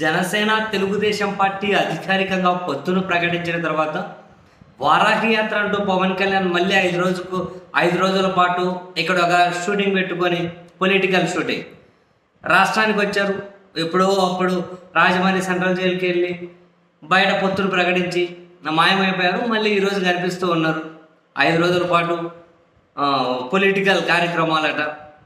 Janasena Telugu Desam party అధికారికంగా పొత్తును ప్రకటించిన తర్వాత వారాహి యాత్ర అంటూ పవన్ కళ్యాణ్ మళ్ళీ ఐదు రోజుకు ఐదు రోజుల పాటు ఇక్కడ ఒక షూటింగ్ పెట్టుకొని పొలిటికల్ షూటింగ్ రాష్ట్రానికి వచ్చారు ఎప్పుడో అప్పుడు రాజమండ్రి సెంట్రల్ జైలుకి వెళ్ళి బయట పొత్తును ప్రకటించి మాయమైపోయారు మళ్ళీ ఈరోజు కనిపిస్తూ ఉన్నారు ఐదు రోజుల పాటు పొలిటికల్ కార్యక్రమాలట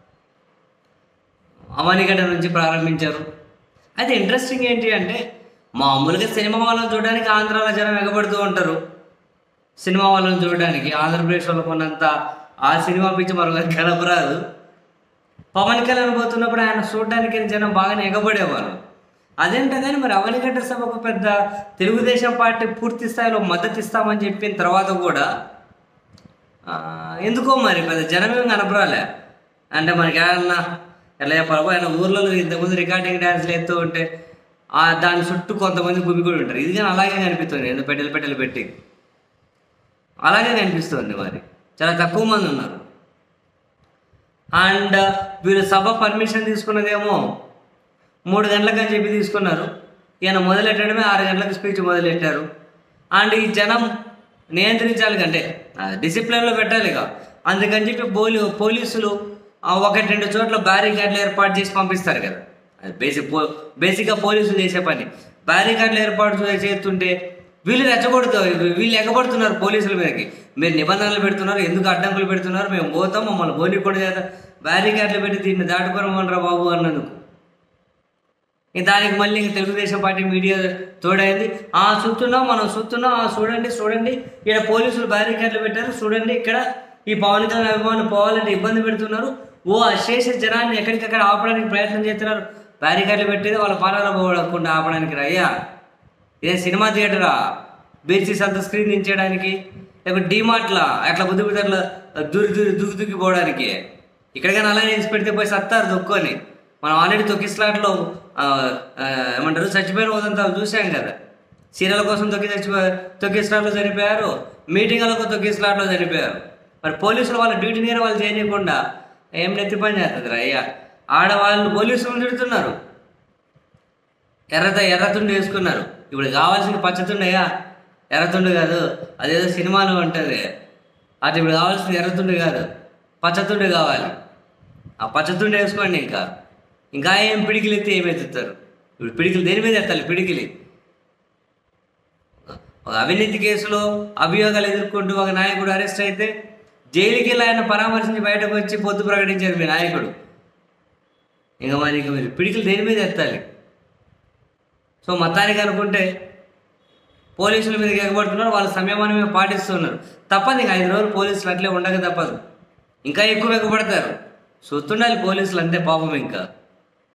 అవనిగడ్డ నుంచి ప్రారంభించారు అయితే ఇంట్రెస్టింగ్ ఏంటి అంటే మామూలుగా సినిమా వాళ్ళని చూడడానికి ఆంధ్రాలో జనం ఎగబడుతూ ఉంటారు సినిమా వాళ్ళని చూడడానికి ఆంధ్రప్రదేశ్ వాళ్ళకు ఉన్నంత ఆ సినిమా పిచ్చి మరొక కనపరాదు పవన్ కళ్యాణ్ పోతున్నప్పుడు ఆయన చూడడానికి జనం బాగానే ఎగబడేవారు అదేంటో కానీ మరి అవనిగడ్డ సభకు పెద్ద తెలుగుదేశం పార్టీ పూర్తి స్థాయిలో మద్దతు ఇస్తామని చెప్పిన తర్వాత కూడా ఆ, ఎందుకో మరి పెద్ద జనమేం కనపరాలే అంటే మనకి ఏమన్నా ఎలా చెప్పాలి ఆయన ఊర్లలో ఇంతకుముందు రికార్డింగ్ డ్యాన్స్లు ఎత్తూ ఉంటే ఆ దాని చుట్టూ కొంతమంది గుమి కూడా ఉంటారు ఇది కానీ అలాగే కనిపిస్తుంది ఎందుకు పెట్టెలు పెట్టెలు పెట్టి అలాగే కనిపిస్తుంది మరి చాలా తక్కువ మంది ఉన్నారు అండ్ వీళ్ళు సభ పర్మిషన్ తీసుకున్నదేమో మూడు గంటలకు అని చెప్పి తీసుకున్నారు ఈయన మొదలెట్టడమే ఆరు గంటలకు స్పీచ్ మొదలెట్టారు అండ్ ఈ జనం నియంత్రించాలి కంటే డిసిప్లిన్లో పెట్టాలి ఇక అందుకని చెప్పి పోలీ పోలీసులు ఆ, ఒకటి రెండు చోట్ల బ్యారికేడ్లు ఏర్పాటు చేసి పంపిస్తారు కదా అది బేసిక్ పో బేసిక్గా పోలీసులు చేసే పని బ్యారికేడ్లు ఏర్పాటు చే- చేస్తుంటే వీళ్ళు రెచ్చగొడుతారు వీళ్ళు ఎగబడుతున్నారు పోలీసుల మీదకి మీరు నిబంధనలు పెడుతున్నారు ఎందుకు అడ్డంకులు పెడుతున్నారు మేము పోతాం మమ్మల్ని పోనీ కూడా చేద్దాం బ్యారికేడ్లు పెట్టి దీన్ని దాటుకోరమనరా బాబు అన్నందుకు ఇంక దానికి మళ్ళీ ఇంక తెలుగుదేశం పార్టీ మీడియా తోడైంది ఆ చూస్తున్నాం మనం చూస్తున్నాం ఆ చూడండి చూడండి ఇక్కడ పోలీసులు బ్యారికేడ్లు పెట్టారు చూడండి ఇక్కడ ఈ పవన్ కళ్యాణ్ అభిమానులు పోవాలంటే ఇబ్బంది పెడుతున్నారు ఓ అశేష జనాన్ని ఎక్కడికక్కడ ఆపడానికి ప్రయత్నం చేస్తున్నారు బ్యారికేడ్లు పెట్టేది వాళ్ళ పాలన పోవకుండా ఆపడానికి అయ్యా ఇదే సినిమా థియేటరా బీచీస్ అంత స్క్రీన్ దించడానికి లేకపోతే డీమార్ట్లా అట్లా బుద్ధి బుద్ధర్లో దూరి దూరి దుక్కి దుక్కి పోవడానికి ఇక్కడికైనా అలానే వేసి పెడితే పోయి సత్తారు తొక్కొని మనం ఆల్రెడీ తొక్కి స్లాట్లో ఆ, ఆ, ఏమంటారు చచ్చిపోయిన పోదంతా చూసాం కదా సీరియల్ కోసం తొక్కి చచ్చిపో తొక్కి స్లాట్లో చనిపోయారు మీటింగ్లకు తొక్కి స్లాట్లో చనిపోయారు మరి పోలీసులు వాళ్ళ డ్యూటీ నేర వాళ్ళు చేయకుండా ఏం నెత్తి పని చేస్తుంది అయ్యా ఆడవాళ్ళు పోలీసులు తిడుతున్నారు ఎర్రత ఎర్రతుండు వేసుకున్నారు ఇప్పుడు కావాల్సిన పచ్చతుండయా ఎర్రతుండు కాదు అదేదో సినిమాలో ఉంటుంది అది ఇప్పుడు కావాల్సింది ఎర్రతుండు కాదు పచ్చతుండు కావాలి ఆ పచ్చతుండు వేసుకోండి ఇంకా ఇంకా ఏం పిడికిలు ఎత్తి ఏమి ఎత్తుతారు ఇప్పుడు పిడికిలు దేని మీద ఎత్తాలి పిడికిలి ఒక అవినీతి కేసులో అభియోగాలు ఎదుర్కొంటూ ఒక నాయకుడు అరెస్ట్ అయితే జైలుకి వెళ్ళి ఆయన పరామర్శించి బయటకు వచ్చి పొద్దు ప్రకటించారు మీ నాయకుడు ఇంకా మరి ఇంక మీరు పిడికిలు దేని మీద ఎత్తాలి సో మొత్తానికి అనుకుంటే పోలీసుల మీద ఎగబడుతున్నారు వాళ్ళ సంయమనమే పాటిస్తున్నారు తప్పదు ఇంకా ఐదు రోజులు పోలీసులు అట్లే ఉండక తప్పదు ఇంకా ఎక్కువ ఎగబడతారు చూస్తుండాలి పోలీసులు అంతే పాపం ఇంకా